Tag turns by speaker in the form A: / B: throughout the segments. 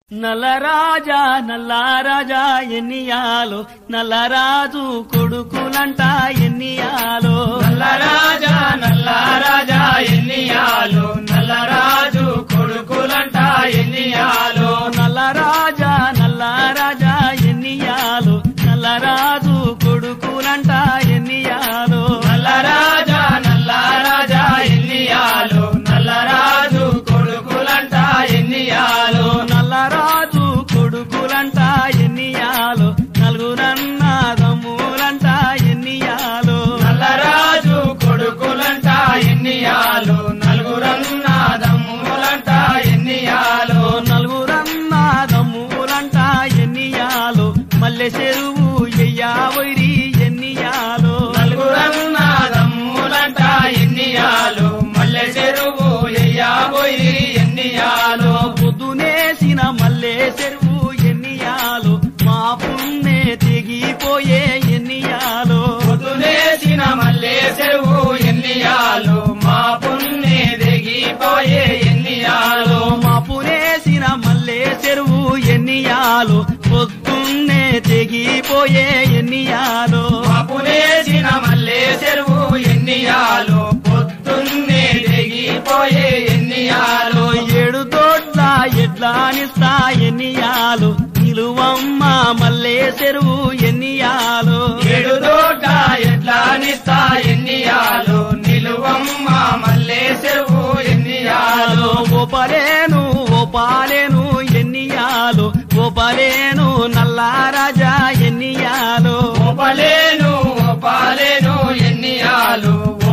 A: నల్లరాజా నల్లారాజా ఎన్నియాలో నల్లరాజు కొడుకులంట ఎన్నియాలో
B: నల్లరాజా నల్లరాజా ఎన్నియాలు నల్లరాజు కొడుకులంట ఎన్నియాలు
A: నల్లరాజా నల్లారాజా ఎన్నియాలో నల్లరాజు కొడుకులంట ఎన్నియాలో
B: నల్లరాజా నల్లరాజా ఎన్నియాలు నల్లరాజు కొడుకులంట ఎన్నియాలు
A: నల్లరాజు కొడుకులంట ఎన్నియాలో నలుగురన్న గమ్ములంట ఎన్నియాలో
B: నల్లరాజు కొడుకులంట ఎన్నియాలు నలుగురన్న దమ్ములంట ఎన్నియాలు
A: నలుగురన్న గమ్ములంట ఎన్నియాలో మల్లె చెరువు ఎయ్యావైరి ఎన్నియాలో
B: నలుగురన్న దమ్ములంట ఎన్నియాలు మల్లె చెరువు ఎయ్యాబోయి ఎన్నియాలు
A: పొద్దునేసిన మల్లె చెరువు ఎన్నియాలో మా పుణ్యే తెగిపోయే ఎన్నియాలో
B: పొద్దునేసిన మల్లె చెరువు ఎన్నియాలు మా పుణ్యే దిగిపోయే ఎన్నియాలు
A: మా పునేసిన మల్లె చెరువు ఎన్నియాలో పొద్దున్నే తెగిపోయే ఎన్నియాలో
B: మా పునేసిన మల్లె చెరువు ఎన్నియాలు పొద్దున్నే దిగిపోయే ఎన్నియాలు
A: ఏడు తోట్ల ఎడ్లానిస్తా ఎన్నియాలు నిలువమ్మ మల్లె చెరువు ఎన్నియాలో
B: ఏడు దోట ఎట్లానిస్తా ఎన్నియాలు నిలువమ్మ మల్లె చెరువు ఎన్నియాలు
A: ఓపలేను ఓపాలేను ఎన్నియాలు ఓపలేను నల్లారాజా ఎన్నియాలు
B: ఒపలేను ఒపాలేను ఎన్నియాలు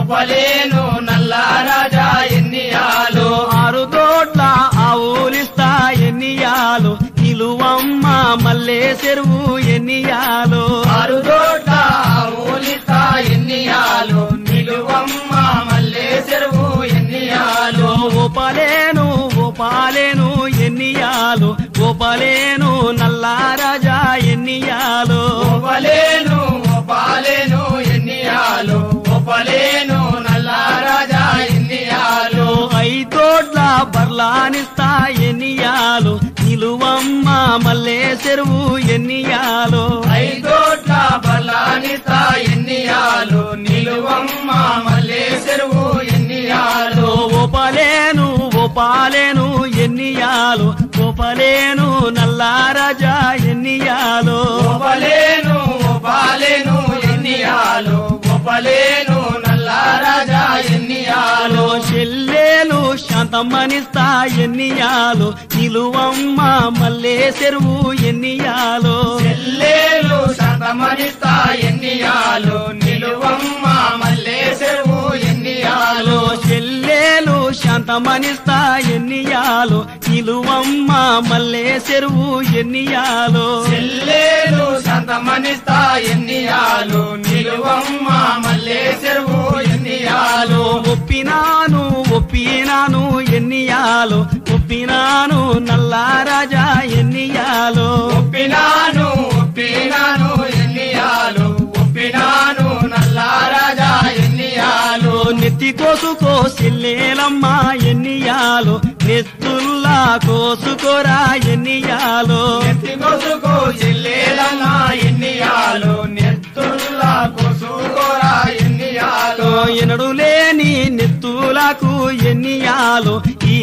B: ఒపలేను నల్లారాజా ఎన్నియాలు
A: ఆరు తోట్ల ఆవులిస్తా ఎన్నియాలు నిలువమ్మ మల్లె చెరువు ఎన్నియాలు
B: ఆరు దోట ఊలిస్తా ఎన్నియాలు నిలువమ్మ మల్లె చెరువు ఎన్నియాలు
A: ఓపలేను ఓపాలేను ఎన్నియాలు ఓపలేను నల్లారాజా ఎన్నియాలు
B: ఒపలేను ఒపాలేను ఎన్నియాలు ఒపలేను నల్లారాజా ఎన్నియాలు
A: ఐతోట్ల బర్లానిస్తా ఎన్నియాలు నిలువమ్మ మల్లె చెరువు ఎన్నియాలు
B: ఐదోట్ల బలానిస్తా ఎన్నియాలు నిలువమ్మ మల్లె చెరువు ఎన్నియాలు
A: ఓపలేను ఓపాలేను ఎన్నియాలు ఓపలేను నల్లారాజా ఎన్నియాలు
B: ఒపలేను ఒపాలేను ఎన్నియాలు ఒపలేను నల్లారాజా ఎన్నియాలు
A: చెల్లేలు శాంతమ్మనిస్తా ఎన్నియాలు నిలువమ్మ మల్లె చెరువు ఎన్నియాలు
B: చెల్లేలు శతమనిస్తా ఎన్నియాలు నిలువమ్మ మల్లె చెరువు ఎన్నియాలు
A: చెల్లేలు శాంతమనిస్తా ఎన్నియాలు నిలువమ్మ మల్లె చెరువు ఎన్నియాలు
B: చెల్లేలు శతమనిస్తా ఎన్నియాలు నిలువమ్మ మల్లె చెరువు ఎన్నియాలు
A: ఒప్పినాను ఒప్పినాను ఎన్నియాలు ఒప్పినాను నల్లారాజా ఎన్నియాలు
B: ఒప్పినాను ఒప్పినాను ఎన్నియాలు ఒప్పినాను నల్లారాజా ఎన్నియాలు
A: నెత్తి కోసుకో సిల్లేలమ్మ ఎన్నియాలు నెత్తుల్లా కోసుకోరా ఎన్నియాలు
B: నెత్తి కొసుకో చెల్లేలన్నా ఎన్నియాలు నెత్తుల్లా కొసుకోరా ఎన్నియాలు
A: ఎనడు లేని నెత్తులకు ఎన్నియాలు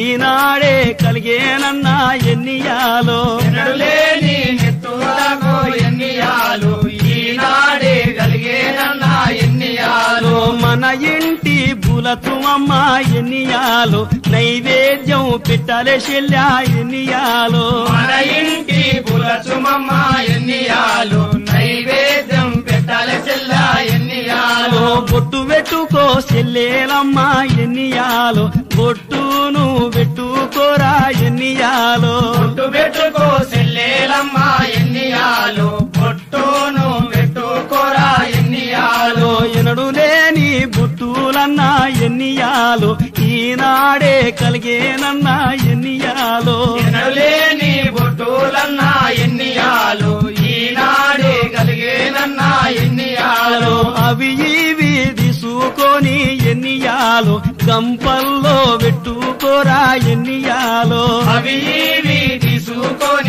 A: ఈనాడే కలిగేనన్నా ఎన్నియాలు
B: ఎన్నడులేని నెత్తులకు ఎన్నియాలు ఈనాడే కలిగేనన్నా ఎన్నియాలు
A: మన ఇంటి బులతుమమ్మ ఎన్నియాలు నైవేద్యం పెట్టాలే చెల్లా ఎన్నియాలు
B: మన ఇంటి పులచుమమ్మ ఎన్నియాలు నైవేద్యం పెట్టాలి చెల్లా ఎన్నియాలు
A: బొట్టు పెట్టుకో చెల్లేలమ్మ ఎన్నియాలు బొట్టును పెట్టుకోరా ఎన్నియాలు
B: పొట్టు పెట్టుకో చెల్లేలమ్మ ఎన్నియాలు పొట్టును పెట్టుకోరా ఎన్నియాలు
A: ఎనడు లేని బొట్టులన్నా ఎన్నియాలు ఈనాడే కలిగేనన్నా ఎన్నియాలు
B: ఎనలేని బొట్టులన్నా ఎన్నియాలు ఈనాడే కలిగేనన్నా ఎన్నియాలు
A: అవి ఇవి తీసుకొని ఎన్నియాలు గంపల్లో పెట్టుకోరా ఎన్నియాలో
B: అవి ఇవి తీసుకొని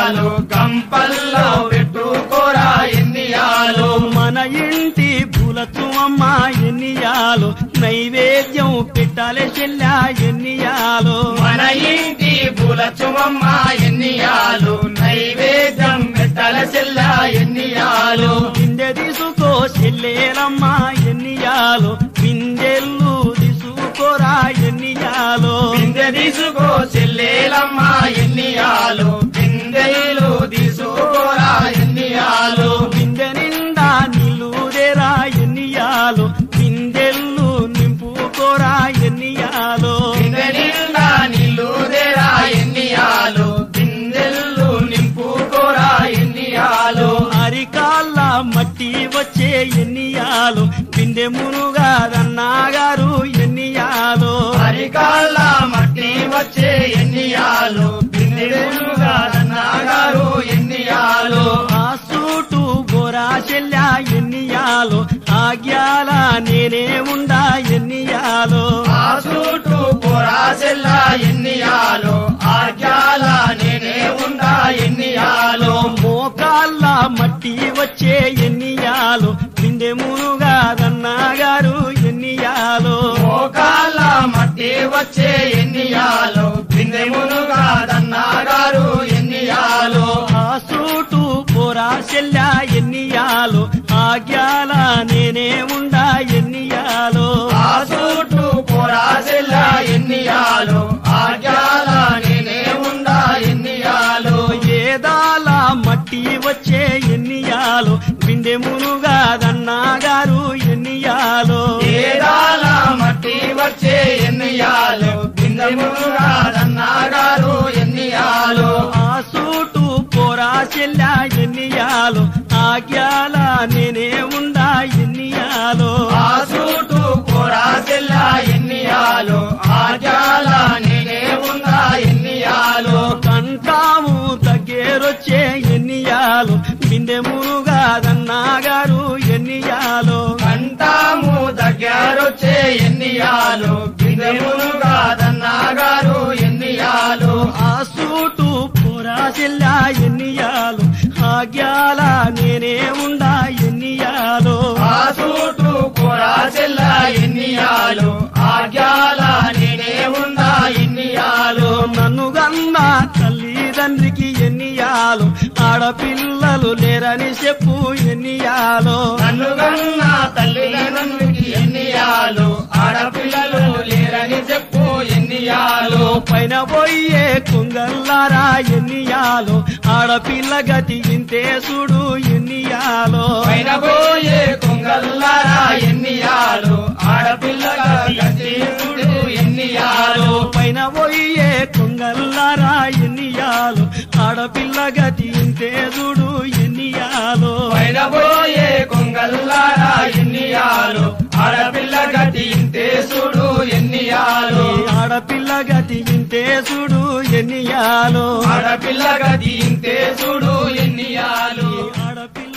B: ఎన్నియాలు గంపల్లో పెట్టుకోరా ఎన్నియాలు
A: మన ఇంటి పూలతుమ్మ ఎన్నియాలు నైవేద్యం పెట్టాలి చెల్లా ఎన్నియాలు
B: మన ఇంటి పూలచుమమ్మ ఎన్నియాలు నైవేద్యం పెట్టల చెల్ల ఎన్నియాలు
A: బిందె తీసుకో చెల్లేరమ్మ ఎన్నియాలు బిందెల్లు తీసుకోరా ఎన్నియాలు
B: బిందె తీసుకో చెల్లేలమ్మ ఎన్నియాలు బిందెలు తీసుకోరా ఎన్నియాలు
A: బిందె నిండా నిలుదేరా ఎన్నియాలు బిందెల్లు నింపుకోరా ఎన్నియాలు
B: బిందె నిండా నిల్లుదేరా ఎన్నియాలు బిందెలు నింపుకోరా ఎన్నియాలు
A: అరికాళ్ళ మట్టి వచ్చే ఎన్నియాలు బిందె మునుగాదన్నాగారు ఎన్నియాలు
B: అరికాళ్ళ మట్టి వచ్చే ఎన్నియాలు బిందెలుగా నాగారు ఎన్నియాలు
A: ఆ సూటు గోరా చెల్లా ఎన్నియాలు ఆగ్యాల నేనే ఉండా ఎన్నియాలు
B: ఆ సూటు పొరాసెల్ల ఎన్నియాలు ఆజ్ఞాల నేనే ఉండా ఎన్నియాలు
A: మోకాళ్ళ మట్టి వచ్చే ఎన్నియాలు బిందె మునుగాదన్నాగారు ఎన్నియాలు
B: మోకాళ్ళ మట్టి వచ్చే ఎన్నియాలు బిందెమునుగా దన్నాగారు ఎన్నియాలు
A: ఆ సూటు పోరా చెల్లా ఎన్నియాలు ఆగ్యాల నేనే ఉండా ఎన్నియాలు
B: ఆ సూటు పొరాసెల్ల ఎన్నియాలు ఆజ్ఞాల నేనే ఉండా ఎన్నియాలు
A: ఏదాల మట్టి వచ్చే ఎన్నియాలు బిందె మునుగాదన్నాగారు ఎన్నియాలు
B: ఏదాల మట్టి వచ్చే ఎన్నియాలు బిందెమునుగా దన్నాగారు ఎన్నియాలు
A: ఆ సూటు పోరా చెల్లా ఎన్నియాలు ఆగ్యాల నేనే ఉండా ఎన్నియాలు
B: ఆ సూటు కొరాసెల్ల ఎన్నియాలు ఆజాల నేనే ఉందా ఎన్నియాలు
A: కంటాము దగ్గరొచ్చే ఎన్నియాలు బిందె మునుగాదన్నాగారు ఎన్నియాలు
B: కంటాము దగ్గరొచ్చే ఎన్నియాలు బిందెమునుగా దన్నాగారు ఎన్నియాలు
A: ఆ సూటు పొరాసిల్లా ఎన్నియాలు ఆగ్యాల నేనే ఉండా ఎన్నియాలు
B: ఆ సూటు కొరాసెల్ల ఎన్నియాలు ఆజ్ఞాల నేనే ఉందా ఎన్నియాలు
A: నన్ను గన్న తల్లిదండ్రికి ఎన్నియాలు ఆడపిల్లలు లేరని చెప్పు ఎన్నియాలు
B: నన్ను గన్న తల్లిదండ్రులకి ఎన్నియాలు ఆడపిల్లలు లేరని చెప్పు ఎన్నియాలు
A: పైన పోయే కొంగల్లారా ఎన్నియాలు ఆడపిల్ల గతి ఇంతే చూడు ఎన్నియాలో
B: పైన పోయే కొంగల్లారా ఎన్నియాలు ఆడపిల్లగా గతీయుడు ఎన్నియాలు
A: పైన పోయే కొంగల్లారా ఎన్నియాలు ఆడపిల్ల గతి ఇంతే చూడు ఎన్నియాలో
B: పైన పోయే కొంగల్లారా ఎన్నియాలు ఆడపిల్ల గతి ఇంతే చూడు ఎన్నియాలు
A: ఆడపిల్ల గతి ఇంతే చూడు ఎన్నియాలో
B: ఆడపిల్ల గతి ఇంతే చూడు ఎన్నియాలు
A: ఆడపిల్ల